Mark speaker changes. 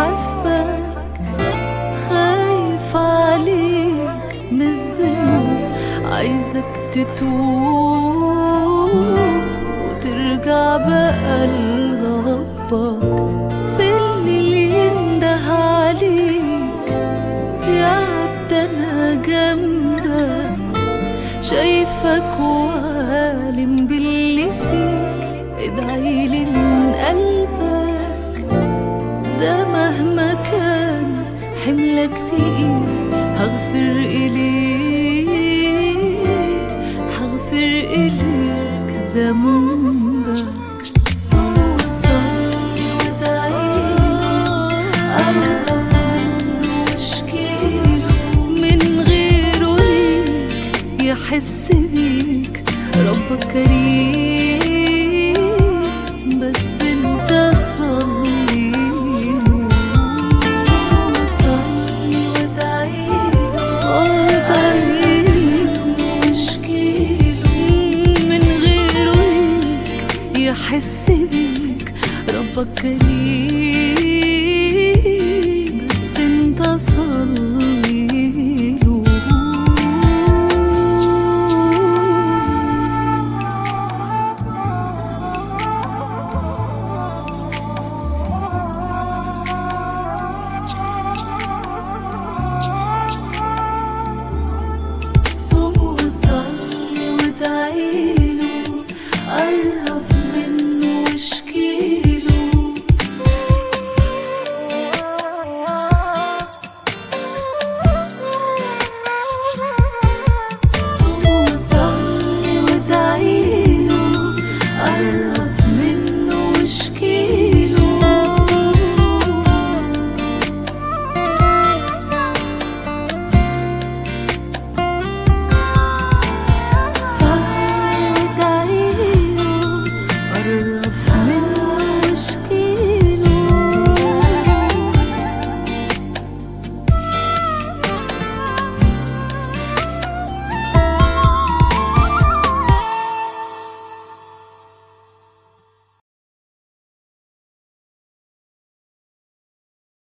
Speaker 1: يحاسبك خايف عليك من الذنوب عايزك تتوب وترجع بقى لربك في اللي ينده عليك يا عبد انا جنبك شايفك وعالم باللي فيك ادعيلي من قلبك ده مهما كان حملك تقيل هغفر إليك هغفر إليك ذنبك صوت صوتي ودعيله قرب منه واشكيله من غيره ليك يحس بيك ربك كريم بس انت صليله صلي وادعيله ادعيله واشكيله من غيره ليك يحس بيك ربك كريم